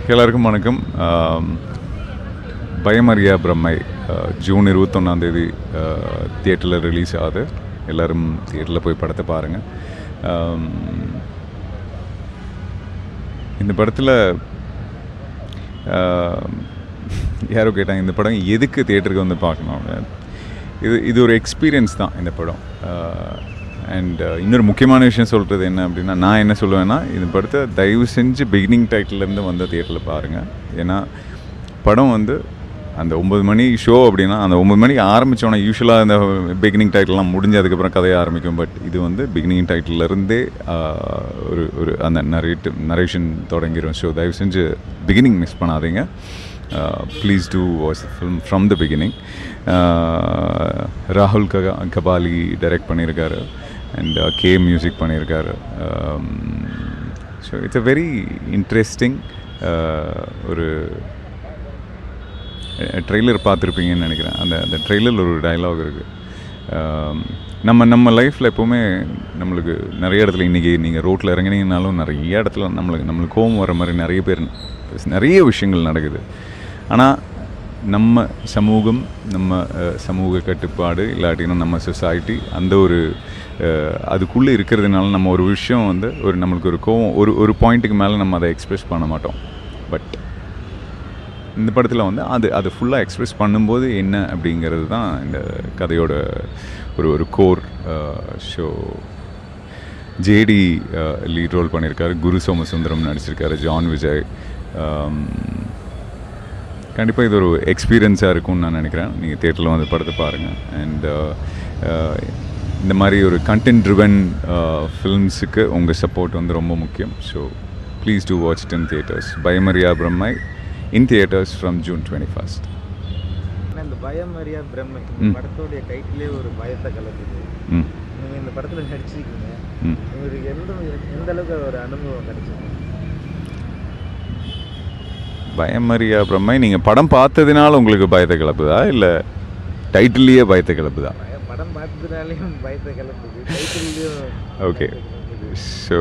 எல்லாருக்கும் வணக்கம் ஆம், பயமறியா பிரம்மை அஹ், ஜூன் இருபத்தொன்னாந்தேதி தியேட்டரில் ரிலீஸ் ஆகுது எல்லோரும் தியேட்டரில் போய் படத்தை பாருங்கள் ஆம், இந்த படத்தில் யாரோ கேட்டாங்க இந்த படம் எதுக்கு தியேட்டருக்கு வந்து பார்க்கணும் அப்படின்னு. இது இது ஒரு எக்ஸ்பீரியன்ஸ் தான் இந்த படம் அண்ட் இன்னொரு முக்கியமான விஷயம் சொல்கிறது என்ன அப்படின்னா நான் என்ன சொல்லுவேன்னா இந்த படத்தை தயவு செஞ்சு பிகினிங் டைட்டிலேருந்து வந்து தியேட்டரில் பாருங்கள் ஏன்னா படம் வந்து அந்த ஒம்பது மணி ஷோ அப்படின்னா அந்த ஒம்பது மணிக்கு ஆரம்பித்தோன்னே யூஸ்வலாக இந்த பிகினிங் டைட்டில்லாம் முடிஞ்சு அதுக்கப்புறம் கதையை ஆரம்பிக்கும் பட் இது வந்து பிகினிங் டைட்டிலேருந்தே ஒரு ஒரு அந்த நரேட்டிவ் நரேஷன் தொடங்கிடும் ஸோ தயவு செஞ்சு பிகினிங் மிஸ் பண்ணாதீங்க please to watch the film from the beginning ராகுல் ககா கபாலி டைரக்ட் பண்ணியிருக்காரு அண்ட் கே மியூசிக் பண்ணியிருக்காரு so it's a very interesting ஒரு ட்ரெய்லர் பார்த்துருப்பீங்கன்னு நினைக்கிறேன் அந்த அந்த ட்ரெய்லரில் ஒரு டயலாக் இருக்குது நம்ம நம்ம லைஃப்பில் எப்போவுமே நம்மளுக்கு நிறைய இடத்துல இன்றைக்கி நீங்கள் ரோட்டில் இறங்கினீங்கனாலும் நிறைய இடத்துல நம்மளுக்கு நம்மளுக்கு கோவம் வர மாதிரி நிறைய பேர் நிறைய விஷயங்கள் நடக்குது ஆனால் நம்ம சமூகம் நம்ம அஹ், சமூக கட்டுப்பாடு இல்லாட்டினா நம்ம சொசைட்டி அந்த ஒரு அஹ், அதுக்குள்ளே இருக்கிறதுனால நம்ம ஒரு விஷயம் வந்து ஒரு நம்மளுக்கு ஒரு கோவம் ஒரு ஒரு பாயிண்ட்டுக்கு மேலே நம்ம அதை எக்ஸ்ப்ரெஸ் பண்ண மாட்டோம் பட் இந்த படத்தில் வந்து அது அதை ஃபுல்லாக எக்ஸ்ப்ரெஸ் பண்ணும்போது என்ன அப்படிங்கிறது தான் இந்த கதையோட ஒரு ஒரு core show JD lead role பண்ணியிருக்காரு குரு சோமசுந்தரம் நடிச்சிருக்காரு ஜான் விஜய் கண்டிப்பாக இது ஒரு எக்ஸ்பீரியன்ஸாக இருக்கும்னு நான் நினைக்கிறேன் நீங்கள் தேட்டரில் வந்து படத்தை பாருங்கள் அண்ட் இந்த மாதிரி ஒரு கண்டென்ட் ட்ரிவன் ஃபில்ம்ஸுக்கு உங்கள் சப்போர்ட் வந்து ரொம்ப முக்கியம் so please to watch in theatres Bayamariya Brammai in theatres from June twenty first ஆனா இந்த பயம் அறியா பிரம்மை ம். இந்த படத்தோடைய டைட்டிலே ஒரு பயத்தை கலக்குது ம் நீங்கள் இந்த படத்தில் நடிச்சிருக்கீங்க ம் உங்களுக்கு எந்த எந்த அளவுக்கு ஒரு அனுபவம் கிடைச்சது பயமரியா பிரம்மை நீங்கள் படம் பார்த்ததுனால உங்களுக்கு பயத்தை கிளப்புதா இல்லை டைட்டில்லையே பயத்தை கிளப்புதா பய- படம் பார்த்ததுனாலையும் பயத்தை கலப்புது டைட்டிலையும் ஓகே ஸோ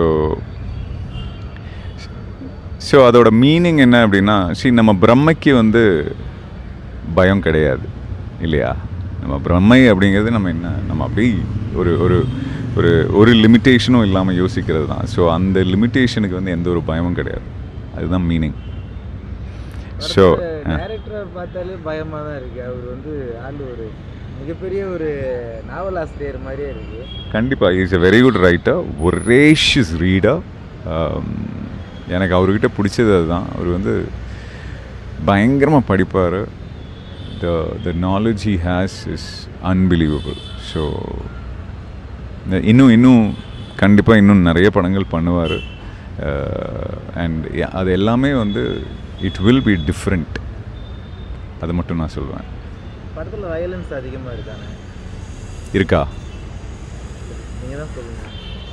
ஸோ அதோட மீனிங் என்ன அப்படின்னா see நம்ம பிரம்மைக்கு வந்து பயம் கிடையாது இல்லையா நம்ம பிரம்மை அப்படிங்கிறது நம்ம என்ன நம்ம அப்படி ஒரு ஒரு ஒரு ஒரு லிமிட்டேஷனும் இல்லாமல் யோசிக்கிறது தான் ஸோ அந்த லிமிட்டேஷனுக்கு வந்து எந்த ஒரு பயமும் கிடையாது அதுதான் மீனிங் ஸோ டேரக்டரை பார்த்தாலே பயமாக தான் இருக்கு அவர் வந்து ஆள் ஒரு மிகப்பெரிய ஒரு நாவல் ஆசிரியர் மாதிரியே இருக்கு கண்டிப்பாக is a very good writer voracious reader எனக்கு அவர்கிட்ட பிடிச்சது அதுதான் அவர் வந்து பயங்கரமாக படிப்பார் the the knowledge he has is unbelievable so இன்னும் இன்னும் கண்டிப்பாக இன்னும் நிறைய படங்கள் பண்ணுவார் அண்ட் அது எல்லாமே வந்து இட் வில் பி டிஃப்ரெண்ட் அது மட்டும் நான் சொல்லுவேன் படத்தில் வயலன்ஸ் அதிகமாக இருக்கானே இருக்கா நீங்கள் தான் சொல்லுங்கள்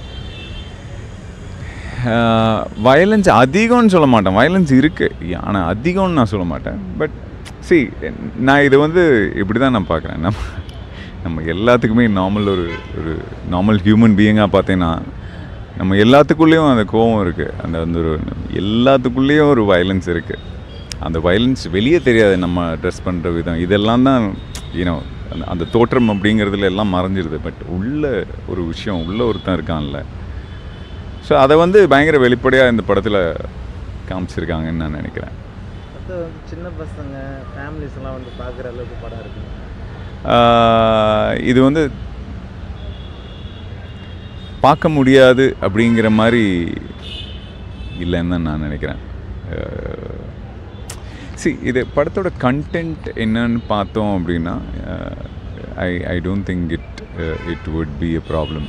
வயலன்ஸ் அதிகம்னு சொல்ல மாட்டேன் வயலன்ஸ் இருக்குது ஆனால் அதிகம்னு நான் சொல்ல மாட்டேன் பட் சி நான் இது வந்து இப்படி தான் நான் பார்க்குறேன் நம்ம நம்ம எல்லாத்துக்குமே நார்மல் ஒரு ஒரு நார்மல் ஹியூமன் பீயிங்காக பார்த்தீங்கன்னா நம்ம எல்லாத்துக்குள்ளேயும் அந்த கோவம் இருக்குது அந்த அந்த ஒரு எல்லாத்துக்குள்ளேயும் ஒரு வயலன்ஸ் இருக்குது அந்த வயலன்ஸ் வெளியே தெரியாது நம்ம ட்ரெஸ் பண்ணுற விதம் இதெல்லாம் தான் யூனோ அந்த அந்த தோற்றம் அப்படிங்கிறதுல எல்லாம் மறைஞ்சிருது பட் உள்ள ஒரு விஷயம் உள்ள ஒருத்தன் இருக்கான்ல ஸோ அதை வந்து பயங்கர வெளிப்படையாக இந்த படத்தில் காமிச்சிருக்காங்கன்னு நான் நினைக்கிறேன் மற்ற வந்து சின்ன பசங்க ஃபேமிலிஸ் எல்லாம் வந்து பார்க்குற அளவுக்கு படம் இருக்குங்க ஆஹ் இது வந்து பார்க்க முடியாது அப்படிங்கிற மாதிரி இல்லைன்னு தான் நான் நினைக்கிறேன் சி இது படத்தோட கண்டென்ட் என்னன்னு பார்த்தோம் அப்படின்னா I I don't think it it would be a problem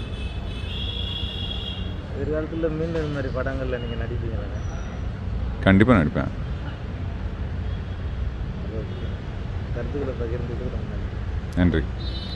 எதிர்காலத்தில் மீண்டும் இந்த மாதிரி படங்களில் நீங்கள் நடிப்பீங்களாங்க கண்டிப்பாக நடிப்பேன் கருத்துக்களை பகிர்ந்துட்டு ரொம்ப நன்றி நன்றி